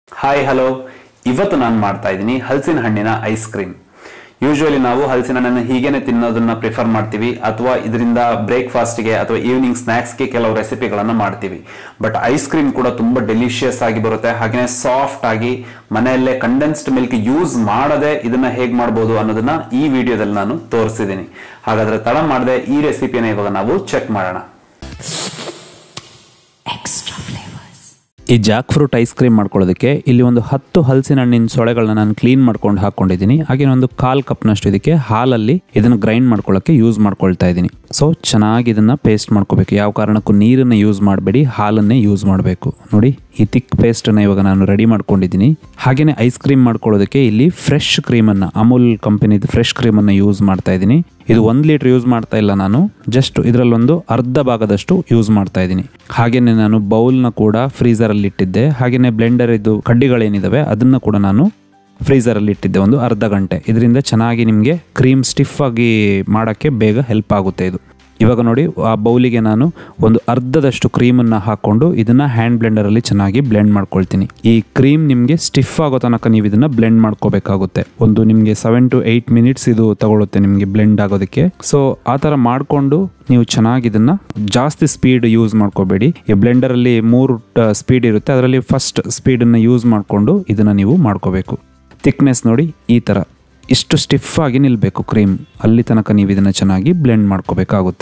Hi hello ಇವತ್ತು ನಾನು ಮಾಡ್ತಾ ಇದ್ದೀನಿ ಹಲಸಿನ ಹಣ್ಣಿನ ಐಸ್ ಕ್ರೀಮ್ ಯೂಶುವಲಿ ನಾವು ಹಲಸಿನ ಹಣ್ಣನ್ನು ಹೀಗೇನೆ ತಿನ್ನೋದನ್ನ ಪ್ರಿಫರ್ ಮಾಡ್ತೀವಿ ಅಥವಾ ಇದರಿಂದ ಬ್ರೇಕ್ಫಾಸ್ಟ್ಗೆ ಅಥವಾ ಈವ್ನಿಂಗ್ ಸ್ನ್ಯಾಕ್ಸ್ಗೆ ಕೆಲವು ರೆಸಿಪಿಗಳನ್ನು ಮಾಡ್ತೀವಿ ಬಟ್ ಐಸ್ ಕ್ರೀಮ್ ಕೂಡ ತುಂಬ ಡೆಲಿಷಿಯಸ್ ಆಗಿ ಬರುತ್ತೆ ಹಾಗೆಯೇ ಸಾಫ್ಟ್ ಆಗಿ ಮನೆಯಲ್ಲೇ ಕಂಡೆನ್ಸ್ಡ್ ಮಿಲ್ಕ್ ಯೂಸ್ ಮಾಡದೆ ಇದನ್ನ ಹೇಗೆ ಮಾಡ್ಬೋದು ಅನ್ನೋದನ್ನ ಈ ವಿಡಿಯೋದಲ್ಲಿ ನಾನು ತೋರಿಸಿದ್ದೀನಿ ಹಾಗಾದ್ರೆ ತಡ ಮಾಡದೆ ಈ ರೆಸಿಪಿನ ಇವಾಗ ನಾವು ಚೆಕ್ ಮಾಡೋಣ extra flavors. ಈ ಜಾಕ್ ಫ್ರೂಟ್ ಐಸ್ ಕ್ರೀಮ್ ಮಾಡ್ಕೊಳ್ಳೋದಕ್ಕೆ ಇಲ್ಲಿ ಒಂದು ಹತ್ತು ಹಲಸಿನ ಹಣ್ಣಿನ ಸೊಳೆಗಳನ್ನ ನಾನು ಕ್ಲೀನ್ ಮಾಡ್ಕೊಂಡು ಹಾಕೊಂಡಿದ್ದೀನಿ ಹಾಗೆ ಒಂದು ಕಾಲ್ ಕಪ್ನಷ್ಟು ಇದಕ್ಕೆ ಹಾಲಲ್ಲಿ ಇದನ್ನ ಗ್ರೈಂಡ್ ಮಾಡ್ಕೊಳ್ಳೋಕೆ ಯೂಸ್ ಮಾಡ್ಕೊಳ್ತಾ ಇದ್ದೀನಿ ಸೊ ಚೆನ್ನಾಗಿ ಇದನ್ನ ಪೇಸ್ಟ್ ಮಾಡ್ಕೋಬೇಕು ಯಾವ ಕಾರಣಕ್ಕೂ ನೀರನ್ನ ಯೂಸ್ ಮಾಡಬೇಡಿ ಹಾಲನ್ನೇ ಯೂಸ್ ಮಾಡಬೇಕು ನೋಡಿ ಈ ತಿಕ್ ಪೇಸ್ಟನ್ನು ಇವಾಗ ನಾನು ರೆಡಿ ಮಾಡ್ಕೊಂಡಿದ್ದೀನಿ ಹಾಗೆಯೇ ಐಸ್ ಕ್ರೀಮ್ ಮಾಡ್ಕೊಳ್ಳೋದಕ್ಕೆ ಇಲ್ಲಿ ಫ್ರೆಶ್ ಕ್ರೀಮನ್ನು ಅಮೂಲ್ ಕಂಪನಿದು ಫ್ರೆಶ್ ಕ್ರೀಮನ್ನು ಯೂಸ್ ಮಾಡ್ತಾ ಇದ್ದೀನಿ ಇದು ಒಂದು ಲೀಟ್ರ್ ಯೂಸ್ ಮಾಡ್ತಾ ಇಲ್ಲ ನಾನು ಜಸ್ಟ್ ಇದರಲ್ಲೊಂದು ಅರ್ಧ ಭಾಗದಷ್ಟು ಯೂಸ್ ಮಾಡ್ತಾ ಇದ್ದೀನಿ ಹಾಗೆಯೇ ನಾನು ಬೌಲ್ನ ಕೂಡ ಫ್ರೀಸರಲ್ಲಿ ಇಟ್ಟಿದ್ದೆ ಹಾಗೆಯೇ ಬ್ಲೆಂಡರ್ ಇದು ಕಡ್ಡಿಗಳೇನಿದಾವೆ ಅದನ್ನು ಕೂಡ ನಾನು ಫ್ರೀಸರಲ್ಲಿ ಇಟ್ಟಿದ್ದೆ ಒಂದು ಅರ್ಧ ಗಂಟೆ ಇದರಿಂದ ಚೆನ್ನಾಗಿ ನಿಮಗೆ ಕ್ರೀಮ್ ಸ್ಟಿಫ್ ಆಗಿ ಮಾಡೋಕ್ಕೆ ಬೇಗ ಹೆಲ್ಪ್ ಆಗುತ್ತೆ ಇದು ಇವಾಗ ನೋಡಿ ಆ ಬೌಲಿಗೆ ನಾನು ಒಂದು ಅರ್ಧದಷ್ಟು ಕ್ರೀಮನ್ನು ಹಾಕ್ಕೊಂಡು ಇದನ್ನು ಹ್ಯಾಂಡ್ ಬ್ಲೆಂಡರಲ್ಲಿ ಚೆನ್ನಾಗಿ ಬ್ಲೆಂಡ್ ಮಾಡ್ಕೊಳ್ತೀನಿ ಈ ಕ್ರೀಮ್ ನಿಮಗೆ ಸ್ಟಿಫ್ ಆಗೋ ತನಕ ನೀವು ಇದನ್ನು ಬ್ಲೆಂಡ್ ಮಾಡ್ಕೋಬೇಕಾಗುತ್ತೆ ಒಂದು ನಿಮಗೆ ಸೆವೆನ್ ಟು ಏಯ್ಟ್ ಮಿನಿಟ್ಸ್ ಇದು ತಗೊಳುತ್ತೆ ನಿಮಗೆ ಬ್ಲೆಂಡ್ ಆಗೋದಕ್ಕೆ ಸೊ ಆ ಥರ ಮಾಡಿಕೊಂಡು ನೀವು ಚೆನ್ನಾಗಿ ಇದನ್ನು ಜಾಸ್ತಿ ಸ್ಪೀಡ್ ಯೂಸ್ ಮಾಡ್ಕೋಬೇಡಿ ಈ ಬ್ಲೆಂಡರಲ್ಲಿ ಮೂರು ಸ್ಪೀಡ್ ಇರುತ್ತೆ ಅದರಲ್ಲಿ ಫಸ್ಟ್ ಸ್ಪೀಡನ್ನು ಯೂಸ್ ಮಾಡಿಕೊಂಡು ಇದನ್ನು ನೀವು ಮಾಡ್ಕೋಬೇಕು ಥಿಕ್ನೆಸ್ ನೋಡಿ ಈ ಥರ ಇಷ್ಟು ಸ್ಟಿಫ್ ಆಗಿ ನಿಲ್ಲಬೇಕು ಕ್ರೀಮ್ ಅಲ್ಲಿ ತನಕ ನೀವು ಇದನ್ನು ಚೆನ್ನಾಗಿ ಬ್ಲೆಂಡ್ ಮಾಡ್ಕೋಬೇಕಾಗುತ್ತೆ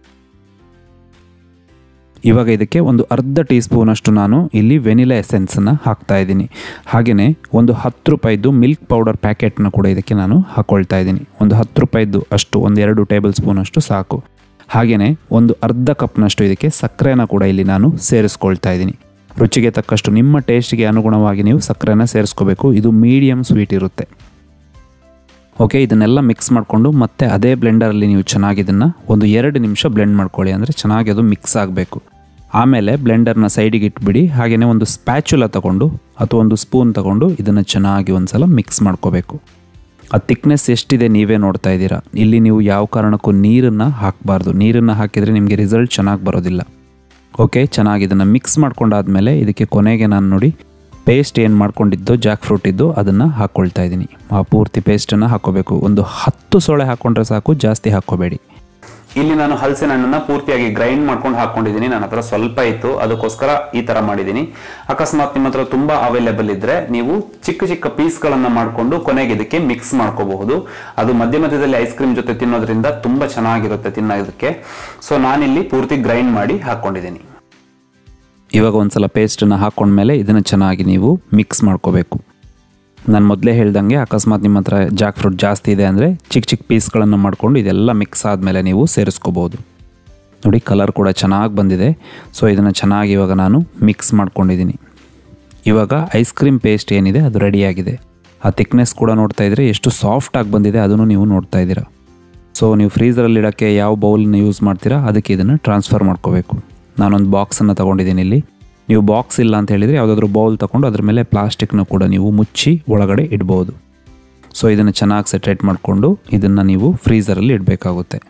ಇವಾಗ ಇದಕ್ಕೆ ಒಂದು ಅರ್ಧ ಟೀ ಸ್ಪೂನಷ್ಟು ನಾನು ಇಲ್ಲಿ ವೆನಿಲಾ ಎಸೆನ್ಸನ್ನು ಹಾಕ್ತಾ ಇದ್ದೀನಿ ಹಾಗೆಯೇ ಒಂದು ಹತ್ತು ರೂಪಾಯಿದ್ದು ಮಿಲ್ಕ್ ಪೌಡರ್ ಪ್ಯಾಕೆಟ್ನ ಕೂಡ ಇದಕ್ಕೆ ನಾನು ಹಾಕ್ಕೊಳ್ತಾ ಇದ್ದೀನಿ ಒಂದು ಹತ್ತು ರೂಪಾಯಿದ್ದು ಅಷ್ಟು ಒಂದು ಎರಡು ಟೇಬಲ್ ಸ್ಪೂನಷ್ಟು ಸಾಕು ಹಾಗೆಯೇ ಒಂದು ಅರ್ಧ ಕಪ್ನಷ್ಟು ಇದಕ್ಕೆ ಸಕ್ಕರೆನ ಕೂಡ ಇಲ್ಲಿ ನಾನು ಸೇರಿಸ್ಕೊಳ್ತಾ ಇದ್ದೀನಿ ರುಚಿಗೆ ತಕ್ಕಷ್ಟು ನಿಮ್ಮ ಟೇಸ್ಟ್ಗೆ ಅನುಗುಣವಾಗಿ ನೀವು ಸಕ್ಕರೆನ ಸೇರಿಸ್ಕೋಬೇಕು ಇದು ಮೀಡಿಯಮ್ ಸ್ವೀಟ್ ಇರುತ್ತೆ ಓಕೆ ಇದನ್ನೆಲ್ಲ ಮಿಕ್ಸ್ ಮಾಡಿಕೊಂಡು ಮತ್ತೆ ಅದೇ ಬ್ಲೆಂಡರಲ್ಲಿ ನೀವು ಚೆನ್ನಾಗಿ ಇದನ್ನು ಒಂದು ಎರಡು ನಿಮಿಷ ಬ್ಲೆಂಡ್ ಮಾಡ್ಕೊಳ್ಳಿ ಅಂದರೆ ಚೆನ್ನಾಗಿ ಅದು ಮಿಕ್ಸ್ ಆಗಬೇಕು ಆಮೇಲೆ ಬ್ಲೆಂಡರ್ನ ಸೈಡಿಗೆ ಇಟ್ಬಿಡಿ ಹಾಗೆಯೇ ಒಂದು ಸ್ಪ್ಯಾಚುಲ ತಗೊಂಡು ಅಥವಾ ಒಂದು ಸ್ಪೂನ್ ತಗೊಂಡು ಇದನ್ನು ಚೆನ್ನಾಗಿ ಒಂದು ಸಲ ಮಿಕ್ಸ್ ಮಾಡ್ಕೋಬೇಕು ಆ ತಿಕ್ನೆಸ್ ಎಷ್ಟಿದೆ ನೀವೇ ನೋಡ್ತಾ ಇದ್ದೀರಾ ಇಲ್ಲಿ ನೀವು ಯಾವ ಕಾರಣಕ್ಕೂ ನೀರನ್ನು ಹಾಕಬಾರ್ದು ನೀರನ್ನು ಹಾಕಿದರೆ ನಿಮಗೆ ರಿಸಲ್ಟ್ ಚೆನ್ನಾಗಿ ಬರೋದಿಲ್ಲ ಓಕೆ ಚೆನ್ನಾಗಿ ಇದನ್ನು ಮಿಕ್ಸ್ ಮಾಡ್ಕೊಂಡಾದ್ಮೇಲೆ ಇದಕ್ಕೆ ಕೊನೆಗೆ ನಾನು ನೋಡಿ ಪೇಸ್ಟ್ ಏನು ಮಾಡ್ಕೊಂಡಿದ್ದು ಜಾಕ್ ಫ್ರೂಟ್ ಇದ್ದು ಅದನ್ನು ಹಾಕ್ಕೊಳ್ತಾ ಇದ್ದೀನಿ ಆ ಪೂರ್ತಿ ಪೇಸ್ಟನ್ನು ಹಾಕೋಬೇಕು ಒಂದು ಹತ್ತು ಸೊಳೆ ಹಾಕ್ಕೊಂಡ್ರೆ ಸಾಕು ಜಾಸ್ತಿ ಹಾಕ್ಕೋಬೇಡಿ ಇಲ್ಲಿ ನಾನು ಹಲಸಿನ ಹಣ್ಣನ್ನ ಪೂರ್ತಿಯಾಗಿ ಗ್ರೈಂಡ್ ಮಾಡ್ಕೊಂಡು ಹಾಕೊಂಡಿದ್ದೀನಿ ನನ್ನ ಹತ್ರ ಸ್ವಲ್ಪ ಇತ್ತು ಅದಕ್ಕೋಸ್ಕರ ಈ ತರ ಮಾಡಿದ್ದೀನಿ ಅಕಸ್ಮಾತ್ ನಿಮ್ಮ ಹತ್ರ ತುಂಬಾ ಅವೈಲೇಬಲ್ ಇದ್ರೆ ನೀವು ಚಿಕ್ಕ ಚಿಕ್ಕ ಪೀಸ್ಗಳನ್ನ ಮಾಡ್ಕೊಂಡು ಕೊನೆಗೆ ಇದಕ್ಕೆ ಮಿಕ್ಸ್ ಮಾಡ್ಕೋಬಹುದು ಅದು ಮಧ್ಯ ಮಧ್ಯದಲ್ಲಿ ಐಸ್ ಕ್ರೀಮ್ ಜೊತೆ ತಿನ್ನೋದ್ರಿಂದ ತುಂಬಾ ಚೆನ್ನಾಗಿರುತ್ತೆ ತಿನ್ನೋದಕ್ಕೆ ಸೊ ನಾನಿಲ್ಲಿ ಪೂರ್ತಿ ಗ್ರೈಂಡ್ ಮಾಡಿ ಹಾಕೊಂಡಿದ್ದೀನಿ ಇವಾಗ ಒಂದ್ಸಲ ಪೇಸ್ಟನ್ನು ಹಾಕ್ಕೊಂಡ್ಮೇಲೆ ಇದನ್ನು ಚೆನ್ನಾಗಿ ನೀವು ಮಿಕ್ಸ್ ಮಾಡ್ಕೋಬೇಕು ನಾನು ಮೊದಲೇ ಹೇಳ್ದಂಗೆ ಅಕಸ್ಮಾತ್ ನಿಮ್ಮ ಹತ್ರ ಜಾಕ್ ಫ್ರೂಟ್ ಜಾಸ್ತಿ ಇದೆ ಅಂದರೆ ಚಿಕ್ಕ ಚಿಕ್ಕ ಪೀಸ್ಗಳನ್ನು ಮಾಡಿಕೊಂಡು ಇದೆಲ್ಲ ಮಿಕ್ಸ್ ಆದಮೇಲೆ ನೀವು ಸೇರಿಸ್ಕೋಬೋದು ನೋಡಿ ಕಲರ್ ಕೂಡ ಚೆನ್ನಾಗಿ ಬಂದಿದೆ ಸೊ ಇದನ್ನು ಚೆನ್ನಾಗಿ ಇವಾಗ ನಾನು ಮಿಕ್ಸ್ ಮಾಡ್ಕೊಂಡಿದ್ದೀನಿ ಇವಾಗ ಐಸ್ ಕ್ರೀಮ್ ಪೇಸ್ಟ್ ಏನಿದೆ ಅದು ರೆಡಿಯಾಗಿದೆ ಆ ತಿಕ್ನೆಸ್ ಕೂಡ ನೋಡ್ತಾ ಇದ್ರೆ ಎಷ್ಟು ಸಾಫ್ಟಾಗಿ ಬಂದಿದೆ ಅದನ್ನು ನೀವು ನೋಡ್ತಾ ಇದ್ದೀರಾ ಸೊ ನೀವು ಫ್ರೀಸರಲ್ಲಿ ಇಡೋಕ್ಕೆ ಯಾವ ಬೌಲ್ನ ಯೂಸ್ ಮಾಡ್ತೀರಾ ಅದಕ್ಕೆ ಇದನ್ನು ಟ್ರಾನ್ಸ್ಫರ್ ಮಾಡ್ಕೋಬೇಕು ನಾನೊಂದು ಬಾಕ್ಸನ್ನು ತೊಗೊಂಡಿದ್ದೀನಿ ಇಲ್ಲಿ ನೀವು ಬಾಕ್ಸ್ ಇಲ್ಲ ಅಂತ ಹೇಳಿದರೆ ಯಾವುದಾದ್ರೂ ಬೌಲ್ ತೊಗೊಂಡು ಅದ್ರ ಮೇಲೆ ಪ್ಲಾಸ್ಟಿಕ್ನ ಕೂಡ ನೀವು ಮುಚ್ಚಿ ಒಳಗಡೆ ಇಡ್ಬೋದು ಸೊ ಇದನ್ನು ಚೆನ್ನಾಗಿ ಸೆಟ್ರೇಟ್ ಮಾಡಿಕೊಂಡು ಇದನ್ನು ನೀವು ಫ್ರೀಸರಲ್ಲಿ ಇಡಬೇಕಾಗುತ್ತೆ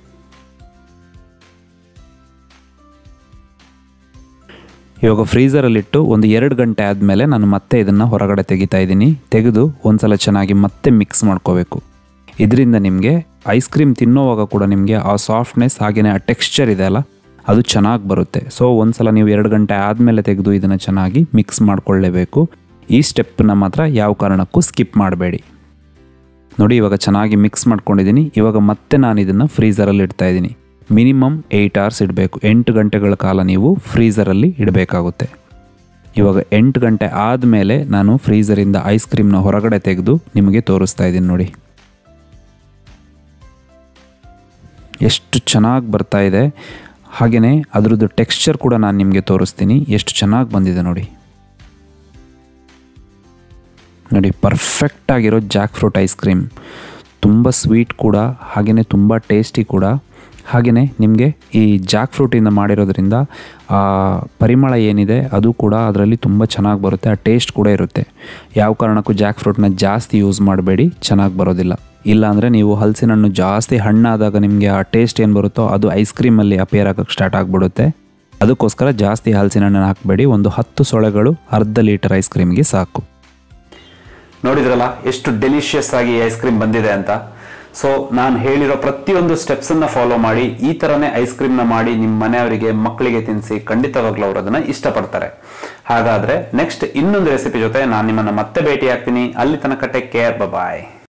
ಇವಾಗ ಫ್ರೀಸರಲ್ಲಿಟ್ಟು ಒಂದು ಎರಡು ಗಂಟೆ ಆದಮೇಲೆ ನಾನು ಮತ್ತೆ ಇದನ್ನು ಹೊರಗಡೆ ತೆಗಿತಾ ಇದ್ದೀನಿ ತೆಗೆದು ಒಂದ್ಸಲ ಚೆನ್ನಾಗಿ ಮತ್ತೆ ಮಿಕ್ಸ್ ಮಾಡ್ಕೋಬೇಕು ಇದರಿಂದ ನಿಮಗೆ ಐಸ್ ಕ್ರೀಮ್ ತಿನ್ನೋವಾಗ ಕೂಡ ನಿಮಗೆ ಆ ಸಾಫ್ಟ್ನೆಸ್ ಹಾಗೆಯೇ ಆ ಟೆಕ್ಸ್ಚರ್ ಇದೆ ಅಲ್ಲ ಅದು ಚೆನ್ನಾಗಿ ಬರುತ್ತೆ ಸೊ ಒಂದ್ಸಲ ನೀವು ಎರಡು ಗಂಟೆ ಆದಮೇಲೆ ತೆಗೆದು ಇದನ್ನು ಚೆನ್ನಾಗಿ ಮಿಕ್ಸ್ ಮಾಡ್ಕೊಳ್ಳೇಬೇಕು ಈ ಸ್ಟೆಪ್ಪನ್ನ ಮಾತ್ರ ಯಾವ ಕಾರಣಕ್ಕೂ ಸ್ಕಿಪ್ ಮಾಡಬೇಡಿ ನೋಡಿ ಇವಾಗ ಚೆನ್ನಾಗಿ ಮಿಕ್ಸ್ ಮಾಡ್ಕೊಂಡಿದ್ದೀನಿ ಇವಾಗ ಮತ್ತೆ ನಾನು ಇದನ್ನು ಫ್ರೀಸರಲ್ಲಿ ಇಡ್ತಾ ಇದ್ದೀನಿ ಮಿನಿಮಮ್ ಏಯ್ಟ್ ಅವರ್ಸ್ ಇಡಬೇಕು ಎಂಟು ಗಂಟೆಗಳ ಕಾಲ ನೀವು ಫ್ರೀಸರಲ್ಲಿ ಇಡಬೇಕಾಗುತ್ತೆ ಇವಾಗ ಎಂಟು ಗಂಟೆ ಆದಮೇಲೆ ನಾನು ಫ್ರೀಸರಿಂದ ಐಸ್ ಕ್ರೀಮ್ನ ಹೊರಗಡೆ ತೆಗೆದು ನಿಮಗೆ ತೋರಿಸ್ತಾ ಇದ್ದೀನಿ ನೋಡಿ ಎಷ್ಟು ಚೆನ್ನಾಗಿ ಬರ್ತಾ ಇದೆ ಹಾಗೆಯೇ ಅದರದ್ದು ಟೆಕ್ಸ್ಚರ್ ಕೂಡ ನಾನು ನಿಮಗೆ ತೋರಿಸ್ತೀನಿ ಎಷ್ಟು ಚೆನ್ನಾಗಿ ಬಂದಿದೆ ನೋಡಿ ನೋಡಿ ಪರ್ಫೆಕ್ಟ್ ಆಗಿರೋ ಜಾಕ್ ಫ್ರೂಟ್ ಐಸ್ ಕ್ರೀಮ್ ತುಂಬ ಸ್ವೀಟ್ ಕೂಡ ಹಾಗೆಯೇ ತುಂಬ ಟೇಸ್ಟಿ ಕೂಡ ಹಾಗೆಯೇ ನಿಮಗೆ ಈ ಜಾಕ್ ಫ್ರೂಟಿಂದ ಮಾಡಿರೋದ್ರಿಂದ ಆ ಪರಿಮಳ ಏನಿದೆ ಅದು ಕೂಡ ಅದರಲ್ಲಿ ತುಂಬ ಚೆನ್ನಾಗಿ ಬರುತ್ತೆ ಆ ಟೇಸ್ಟ್ ಕೂಡ ಇರುತ್ತೆ ಯಾವ ಕಾರಣಕ್ಕೂ ಜಾಕ್ ಫ್ರೂಟ್ನ ಜಾಸ್ತಿ ಯೂಸ್ ಮಾಡಬೇಡಿ ಚೆನ್ನಾಗಿ ಬರೋದಿಲ್ಲ ಇಲ್ಲ ಅಂದರೆ ನೀವು ಹಲಸಿನ ಹಣ್ಣು ಜಾಸ್ತಿ ಹಣ್ಣಾದಾಗ ನಿಮಗೆ ಆ ಟೇಸ್ಟ್ ಏನು ಬರುತ್ತೋ ಅದು ಐಸ್ ಕ್ರೀಮಲ್ಲಿ ಅಪಿಯರ್ ಆಗೋಕ್ಕೆ ಸ್ಟಾರ್ಟ್ ಆಗಿಬಿಡುತ್ತೆ ಅದಕ್ಕೋಸ್ಕರ ಜಾಸ್ತಿ ಹಲಸಿನ ಹಣ್ಣನ್ನು ಹಾಕಬೇಡಿ ಒಂದು ಹತ್ತು ಸೊಳೆಗಳು ಅರ್ಧ ಲೀಟರ್ ಐಸ್ ಕ್ರೀಮ್ಗೆ ಸಾಕು ನೋಡಿದ್ರಲ್ಲ ಎಷ್ಟು ಡೆಲಿಷಿಯಸ್ ಆಗಿ ಐಸ್ ಕ್ರೀಮ್ ಬಂದಿದೆ ಅಂತ ಸೊ ನಾನು ಹೇಳಿರೋ ಪ್ರತಿಯೊಂದು ಸ್ಟೆಪ್ಸ್ ಅನ್ನ ಫಾಲೋ ಮಾಡಿ ಈ ತರನೇ ಐಸ್ ಕ್ರೀಮ್ ನ ಮಾಡಿ ನಿಮ್ಮ ಮನೆಯವರಿಗೆ ಮಕ್ಕಳಿಗೆ ತಿನ್ನಿಸಿ ಖಂಡಿತವಾಗ್ಲೂ ಅವರು ಅದನ್ನ ಇಷ್ಟಪಡ್ತಾರೆ ಹಾಗಾದ್ರೆ ನೆಕ್ಸ್ಟ್ ಇನ್ನೊಂದು ರೆಸಿಪಿ ಜೊತೆ ನಾನು ನಿಮ್ಮನ್ನ ಮತ್ತೆ ಭೇಟಿ ಆಗ್ತೀನಿ ಅಲ್ಲಿ ತನಕ ಟೇಕ್ ಕೇರ್ ಬಾಯ್